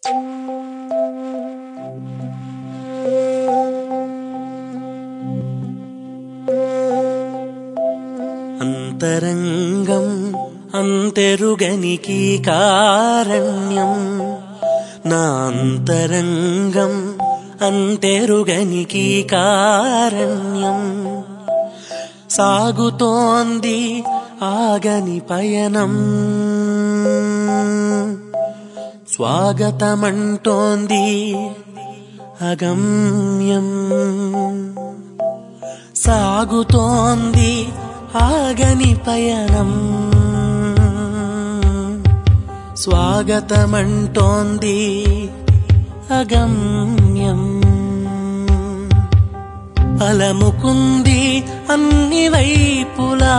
అంతరంగం అంతెరుగనికి కారణ్యం నా అంతరంగం అంతెరుగనికి కారణ్యం సాగుతోంది ఆగని పయనం స్వాగతమంటోంది అగమ్యం సాగుతోంది ఆగని పయనం స్వాగతమంటోంది అగమ్యం అలముకుంది అన్ని వైపులా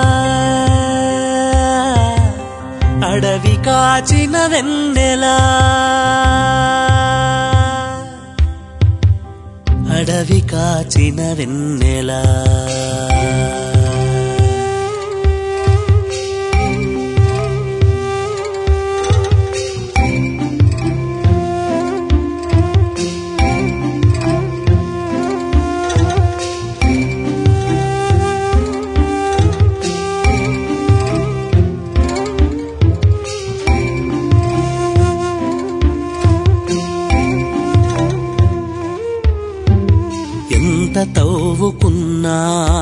అడవి కాచిన వెన్నెలా అడవి కాచిన వెన్నెలా ఎంత తవ్వుకున్నా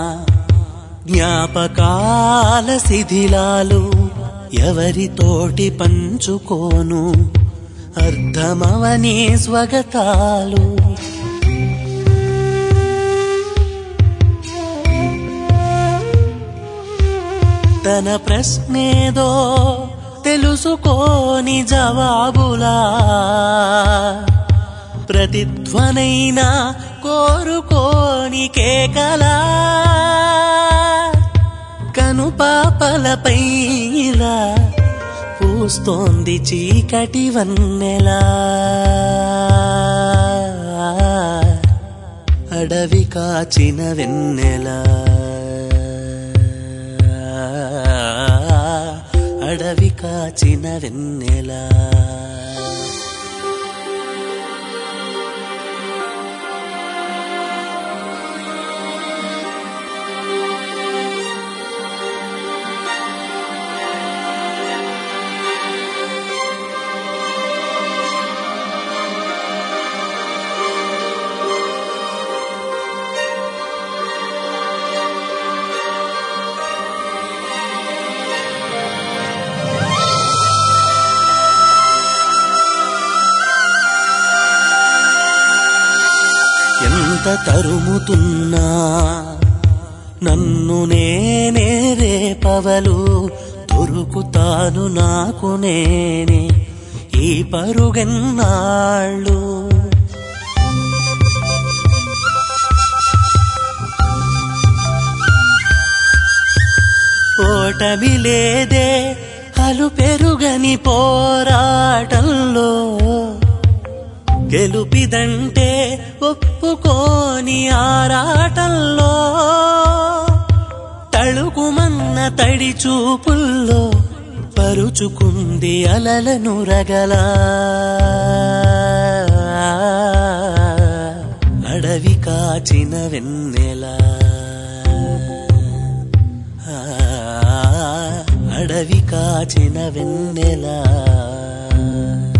జ్ఞాపకాల శిథిలాలు ఎవరితోటి పంచుకోను అర్ధమవని స్వగతాలు తన ప్రశ్నేదో తెలుసుకోని జవాబులా ప్రతిధ్వనైనా కోరుకోని కేకలా కను పాపలపై ఇలా పూస్తోంది చీకటి వన్నెలా అడవి కాచిన వెన్నెలా అడవి కాచిన వెన్నెలా ఎంత తరుముతున్నా నన్ను నేనే రేపవలు దొరుకుతాను నాకు నేనే ఈ పరుగెన్నాళ్ళు ఓటమి లేదే అలు పెరుగని పోరాటంలో గెలుపిదంటే ఒప్పుకోని ఆరాటంలో తళుకుమన్న తడి చూపుల్లో పరుచుకుంది అలలను రగల అడవి కాచిన వెన్నెలా ఆ, అడవి కాచిన వెన్నెలా